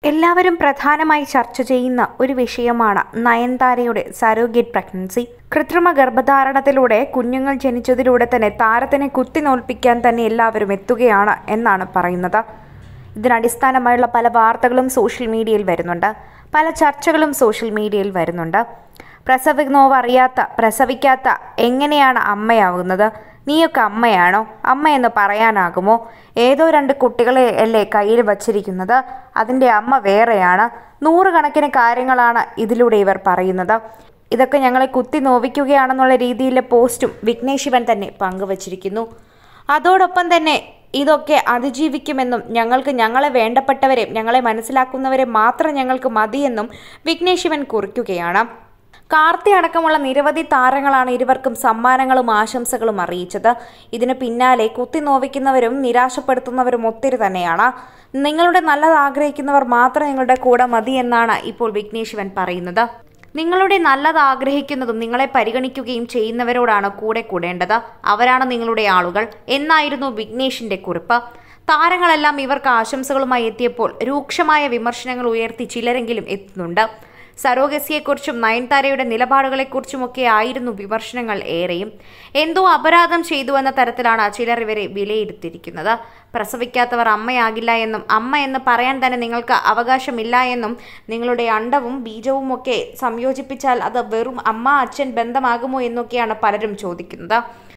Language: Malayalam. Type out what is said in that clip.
എല്ലാവരും പ്രധാനമായി ചർച്ച ചെയ്യുന്ന ഒരു വിഷയമാണ് നയൻതാരയുടെ സരോഗേറ്റ് പ്രഗ്നൻസി കൃത്രിമ ഗർഭധാരണത്തിലൂടെ കുഞ്ഞുങ്ങൾ ജനിച്ചതിലൂടെ തന്നെ താരത്തിനെ കുത്തിനോൽപ്പിക്കാൻ തന്നെ എല്ലാവരും എത്തുകയാണ് എന്നാണ് പറയുന്നത് ഇതിനടിസ്ഥാനമായുള്ള പല വാർത്തകളും സോഷ്യൽ മീഡിയയിൽ വരുന്നുണ്ട് പല ചർച്ചകളും സോഷ്യൽ മീഡിയയിൽ വരുന്നുണ്ട് പ്രസവ നോവ് അറിയാത്ത പ്രസവിക്കാത്ത എങ്ങനെയാണ് അമ്മയാവുന്നത് നീയൊക്കെ അമ്മയാണോ അമ്മ എന്ന് പറയാനാകുമോ ഏതോ രണ്ട് കുട്ടികളെ അല്ലേ കയ്യിൽ വച്ചിരിക്കുന്നത് അതിൻ്റെ അമ്മ വേറെയാണ് നൂറുകണക്കിന് കാര്യങ്ങളാണ് ഇതിലൂടെ ഇവർ പറയുന്നത് ഇതൊക്കെ ഞങ്ങളെ കുത്തി നോവിക്കുകയാണെന്നുള്ള രീതിയിലെ പോസ്റ്റും വിഘ്നേഷ് ശിവൻ തന്നെ പങ്കുവച്ചിരിക്കുന്നു അതോടൊപ്പം തന്നെ ഇതൊക്കെ അതിജീവിക്കുമെന്നും ഞങ്ങൾക്ക് ഞങ്ങളെ വേണ്ടപ്പെട്ടവരെ ഞങ്ങളെ മനസ്സിലാക്കുന്നവരെ മാത്രം ഞങ്ങൾക്ക് മതിയെന്നും വിഘ്നേഷ് ശിവൻ കുറിക്കുകയാണ് കാർത്തി അടക്കമുള്ള നിരവധി താരങ്ങളാണ് ഇരുവർക്കും സമ്മാനങ്ങളും ആശംസകളും അറിയിച്ചത് ഇതിന് പിന്നാലെ കുത്തി നോവിക്കുന്നവരും നിരാശപ്പെടുത്തുന്നവരും ഒത്തിരി തന്നെയാണ് നിങ്ങളുടെ നല്ലത് ആഗ്രഹിക്കുന്നവർ മാത്രം നിങ്ങളുടെ കൂടെ മതി എന്നാണ് ഇപ്പോൾ വിഘ്നേഷ് ശിവൻ പറയുന്നത് നിങ്ങളുടെ നല്ലത് ആഗ്രഹിക്കുന്നതും നിങ്ങളെ പരിഗണിക്കുകയും ചെയ്യുന്നവരോടാണ് കൂടെ കൂടേണ്ടത് അവരാണ് നിങ്ങളുടെ ആളുകൾ എന്നായിരുന്നു വിഘ്നേഷിന്റെ കുറിപ്പ് താരങ്ങളെല്ലാം ഇവർക്ക് ആശംസകളുമായി എത്തിയപ്പോൾ രൂക്ഷമായ വിമർശനങ്ങൾ ഉയർത്തി ചിലരെങ്കിലും എത്തുന്നുണ്ട് സരോഗസിയെക്കുറിച്ചും നയൻതാരയുടെ നിലപാടുകളെക്കുറിച്ചുമൊക്കെ ആയിരുന്നു വിമർശനങ്ങൾ ഏറെയും എന്തോ അപരാധം ചെയ്തു എന്ന തരത്തിലാണ് ചിലർ ഇവരെ വിലയിരുത്തിയിരിക്കുന്നത് പ്രസവിക്കാത്തവർ അമ്മയാകില്ല എന്നും അമ്മ എന്ന് പറയാൻ തന്നെ നിങ്ങൾക്ക് അവകാശമില്ല എന്നും നിങ്ങളുടെ അണ്ടവും ബീജവും ഒക്കെ സംയോജിപ്പിച്ചാൽ അത് വെറും അമ്മ അച്ഛൻ ബന്ധമാകുമോ എന്നൊക്കെയാണ് പലരും ചോദിക്കുന്നത്